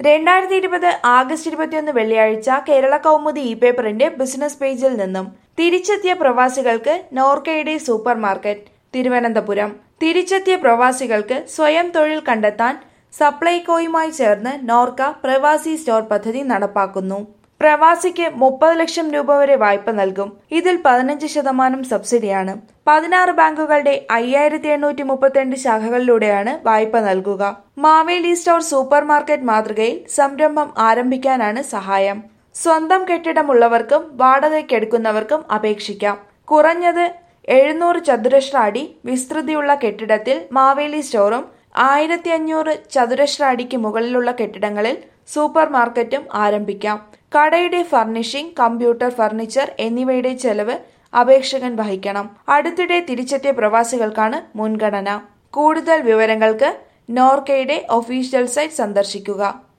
രണ്ടായിരത്തി ഇരുപത് ആഗസ്റ്റ് ഇരുപത്തിയൊന്ന് വെള്ളിയാഴ്ച കേരള കൗമുദി ഇ പേപ്പറിന്റെ ബിസിനസ് പേജിൽ നിന്നും തിരിച്ചെത്തിയ പ്രവാസികൾക്ക് നോർക്കയുടെ സൂപ്പർ മാർക്കറ്റ് തിരുവനന്തപുരം തിരിച്ചെത്തിയ പ്രവാസികൾക്ക് സ്വയം തൊഴിൽ കണ്ടെത്താൻ സപ്ലൈകോയുമായി ചേർന്ന് നോർക്ക പ്രവാസി സ്റ്റോർ പദ്ധതി നടപ്പാക്കുന്നു പ്രവാസിക്ക് മുപ്പത് ലക്ഷം രൂപ വരെ വായ്പ നൽകും ഇതിൽ പതിനഞ്ച് ശതമാനം സബ്സിഡിയാണ് പതിനാറ് ബാങ്കുകളുടെ അയ്യായിരത്തി എണ്ണൂറ്റി മുപ്പത്തിരണ്ട് ശാഖകളിലൂടെയാണ് വായ്പ നൽകുക മാവേലി സ്റ്റോർ സൂപ്പർ മാർക്കറ്റ് മാതൃകയിൽ സംരംഭം ആരംഭിക്കാനാണ് സഹായം സ്വന്തം കെട്ടിടമുള്ളവർക്കും വാടകയ്ക്കെടുക്കുന്നവർക്കും അപേക്ഷിക്കാം കുറഞ്ഞത് എഴുന്നൂറ് ചതുരശ്ര അടി വിസ്തൃതിയുള്ള കെട്ടിടത്തിൽ മാവേലി സ്റ്റോറും ആയിരത്തി അഞ്ഞൂറ് ചതുരശ്ര അടിക്ക് മുകളിലുള്ള കെട്ടിടങ്ങളിൽ സൂപ്പർ മാർക്കറ്റും ആരംഭിക്കാം കടയുടെ ഫർണിഷിംഗ് കമ്പ്യൂട്ടർ ഫർണിച്ചർ എന്നിവയുടെ ചെലവ് അപേക്ഷകൻ വഹിക്കണം അടുത്തിടെ തിരിച്ചെത്തിയ പ്രവാസികൾക്കാണ് മുൻഗണന കൂടുതൽ വിവരങ്ങൾക്ക് നോർക്കയുടെ ഒഫീഷ്യൽ സൈറ്റ് സന്ദർശിക്കുക